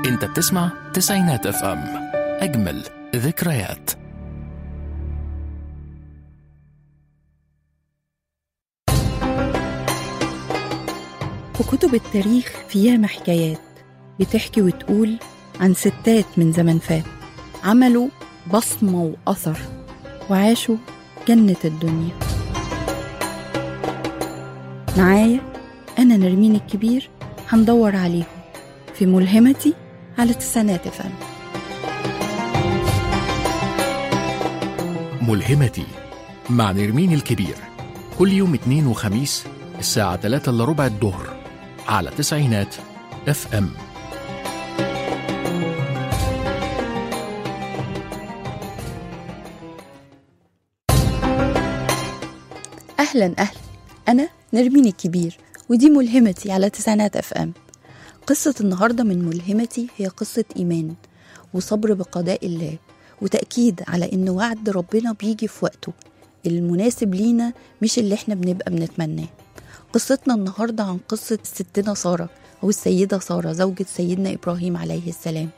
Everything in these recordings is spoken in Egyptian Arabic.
انت بتسمع تسعينات اف ام اجمل ذكريات وكتب التاريخ فيها حكايات بتحكي وتقول عن ستات من زمن فات عملوا بصمة وأثر وعاشوا جنة الدنيا معايا أنا نرمين الكبير هندور عليهم في ملهمتي على تسعينات فن ملهمتي مع نرمين الكبير كل يوم اثنين وخميس الساعة 3 إلا ربع الظهر على تسعينات اف ام أهلا أهلا أنا نرمين الكبير ودي ملهمتي على تسعينات اف ام قصة النهاردة من ملهمتي هي قصة إيمان وصبر بقضاء الله وتأكيد على إن وعد ربنا بيجي في وقته المناسب لينا مش اللي احنا بنبقى بنتمناه قصتنا النهاردة عن قصة ستنا سارة أو السيدة سارة زوجة سيدنا إبراهيم عليه السلام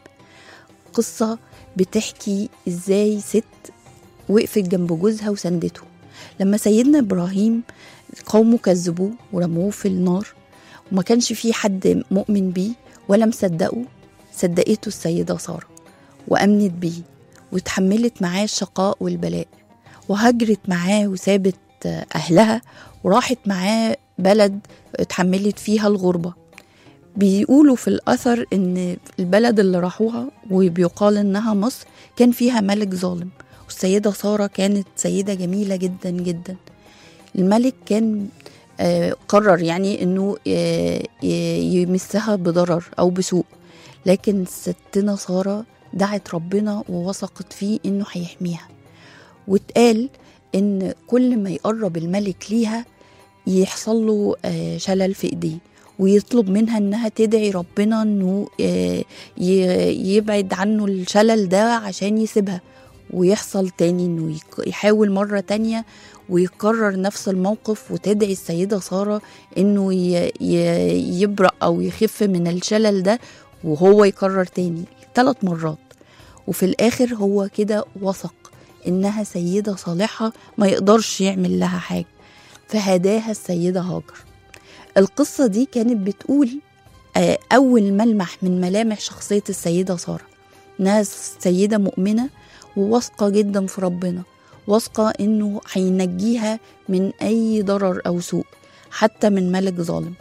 قصة بتحكي إزاي ست وقفت جنب جوزها وسندته لما سيدنا إبراهيم قومه كذبوه ورموه في النار وما كانش في حد مؤمن بيه ولا مصدقه صدقته السيدة سارة وأمنت بيه وتحملت معاه الشقاء والبلاء وهجرت معاه وسابت أهلها وراحت معاه بلد اتحملت فيها الغربة بيقولوا في الأثر إن البلد اللي راحوها وبيقال إنها مصر كان فيها ملك ظالم والسيدة سارة كانت سيدة جميلة جدا جدا الملك كان آه، قرر يعني انه آه، ي- يمسها بضرر او بسوء لكن ستنا سارة دعت ربنا ووثقت فيه انه هيحميها واتقال ان كل ما يقرب الملك ليها يحصل له آه، شلل في ايديه ويطلب منها انها تدعي ربنا انه آه، ي- يبعد عنه الشلل ده عشان يسيبها ويحصل تاني انه يك- يحاول مرة تانية ويكرر نفس الموقف وتدعي السيدة سارة انه ي- ي- يبرأ او يخف من الشلل ده وهو يكرر تاني ثلاث مرات وفي الاخر هو كده وثق انها سيدة صالحة ما يقدرش يعمل لها حاجة فهداها السيدة هاجر القصة دي كانت بتقول آه، أول ملمح من ملامح شخصية السيدة سارة إنها سيدة مؤمنة وواثقة جدا في ربنا واثقة إنه هينجيها من أي ضرر أو سوء حتى من ملك ظالم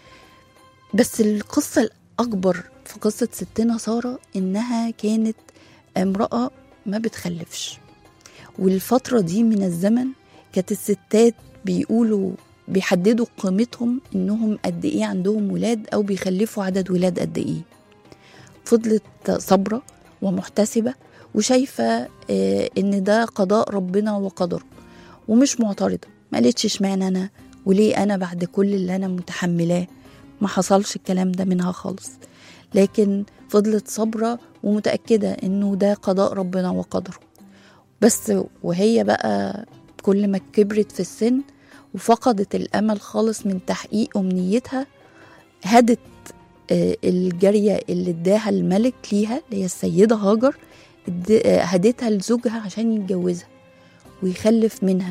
بس القصة الأكبر في قصة ستنا سارة إنها كانت امرأة ما بتخلفش والفترة دي من الزمن كانت الستات بيقولوا بيحددوا قيمتهم انهم قد ايه عندهم ولاد او بيخلفوا عدد ولاد قد ايه فضلت صابرة ومحتسبة وشايفة آه، ان ده قضاء ربنا وقدره ومش معترضة ما قالتش اشمعنى انا وليه انا بعد كل اللي انا متحملاه ما حصلش الكلام ده منها خالص لكن فضلت صابرة ومتأكدة انه ده قضاء ربنا وقدره بس وهي بقى كل ما كبرت في السن وفقدت الأمل خالص من تحقيق أمنيتها هدت آه، الجارية اللي اداها الملك ليها اللي هي السيدة هاجر اد- آه، هدتها لزوجها عشان يتجوزها ويخلف منها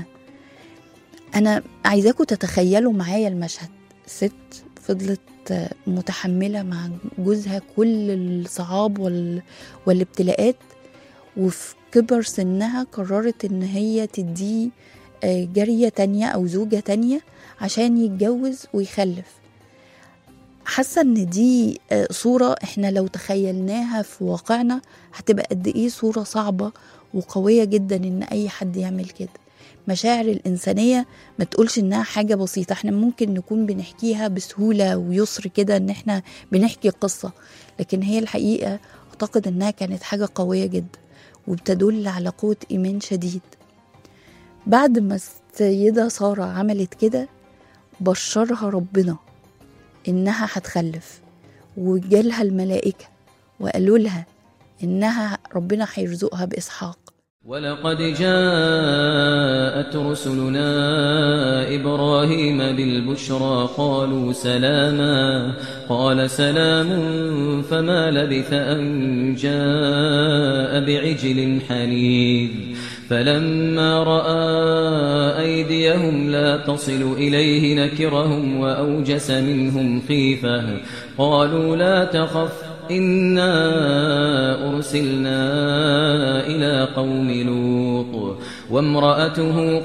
أنا عايزاكم تتخيلوا معايا المشهد ست فضلت آه، متحملة مع جوزها كل الصعاب وال... والابتلاءات وفي كبر سنها قررت ان هي تديه آه، جارية تانية او زوجة تانية عشان يتجوز ويخلف حاسة ان دي آه، صورة احنا لو تخيلناها في واقعنا هتبقى قد ايه صورة صعبة وقوية جدا ان اي حد يعمل كده مشاعر الإنسانية ما تقولش إنها حاجة بسيطة احنا ممكن نكون بنحكيها بسهولة ويسر كده إن احنا بنحكي قصة لكن هي الحقيقة أعتقد إنها كانت حاجة قوية جدا وبتدل على قوة إيمان شديد بعد ما السيدة سارة عملت كده بشرها ربنا إنها هتخلف وجالها الملائكة وقالوا لها إنها ربنا هيرزقها بإسحاق ولقد جاءت رسلنا إبراهيم بالبشرى قالوا سلاما قال سلام فما لبث أن جاء بعجل حنيذ فلما رأى أيديهم لا تصل إليه نكرهم وأوجس منهم خيفة قالوا لا تخف إنا أرسلنا إلى قوم لوط وامرأته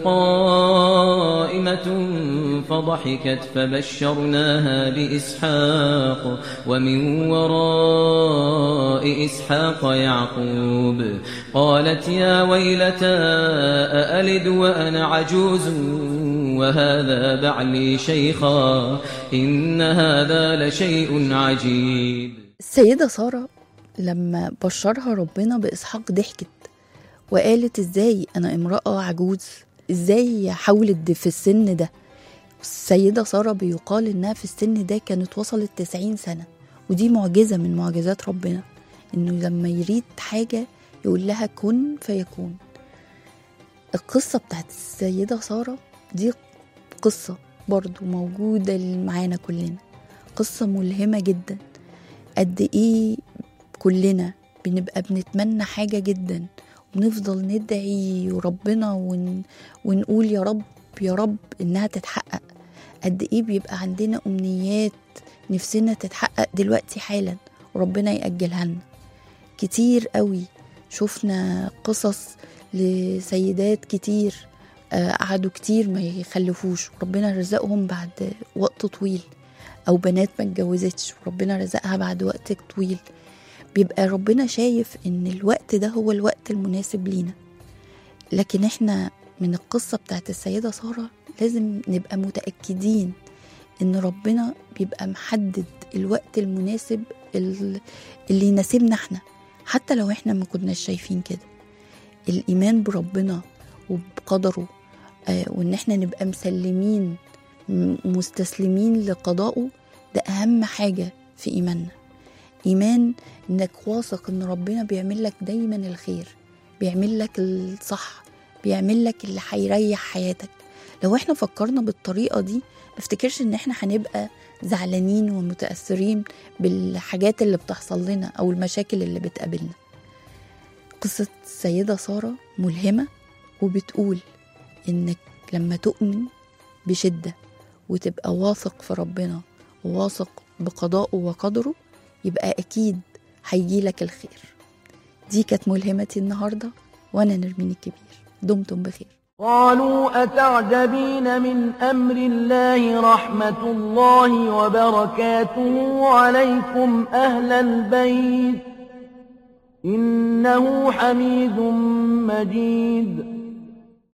قائمة فضحكت فبشرناها بإسحاق ومن وراء إسحاق يعقوب قالت يا ويلتى أألد وأنا عجوز وهذا بعلي شيخا إن هذا لشيء عجيب السيدة سارة لما بشرها ربنا بإسحاق ضحكت وقالت ازاي أنا امرأة عجوز ازاي حاولت في السن ده السيدة سارة بيقال إنها في السن ده كانت وصلت 90 سنة ودي معجزة من معجزات ربنا إنه لما يريد حاجة يقول لها كن فيكون القصة بتاعت السيدة سارة دي قصة برضو موجودة معانا كلنا قصة ملهمة جدا قد ايه كلنا بنبقى بنتمنى حاجة جدا ونفضل ندعي ربنا ون... ونقول يا رب يا رب انها تتحقق قد ايه بيبقى عندنا امنيات نفسنا تتحقق دلوقتي حالا وربنا يأجلها لنا كتير قوي شفنا قصص لسيدات كتير آه، قعدوا كتير ما يخلفوش وربنا رزقهم بعد وقت طويل او بنات ما اتجوزتش وربنا رزقها بعد وقت طويل بيبقى ربنا شايف ان الوقت ده هو الوقت المناسب لينا لكن احنا من القصة بتاعت السيدة سارة لازم نبقى متأكدين ان ربنا بيبقى محدد الوقت المناسب ال- اللي يناسبنا احنا حتى لو احنا ما كناش شايفين كده الإيمان بربنا وبقدره آه وإن احنا نبقى مسلمين م- مستسلمين لقضائه ده أهم حاجة في إيماننا إيمان إنك واثق إن ربنا بيعمل لك دايما الخير بيعمل لك الصح بيعمل لك اللي هيريح حياتك لو احنا فكرنا بالطريقة دي مفتكرش إن احنا هنبقى زعلانين ومتأثرين بالحاجات اللي بتحصل لنا أو المشاكل اللي بتقابلنا قصة السيدة سارة ملهمة وبتقول إنك لما تؤمن بشدة وتبقى واثق في ربنا وواثق بقضائه وقدره يبقى أكيد هيجيلك الخير دي كانت ملهمتي النهاردة وأنا نرمين الكبير دمتم بخير قالوا أتعجبين من أمر الله رحمة الله وبركاته عليكم أهل البيت إنه حميد مجيد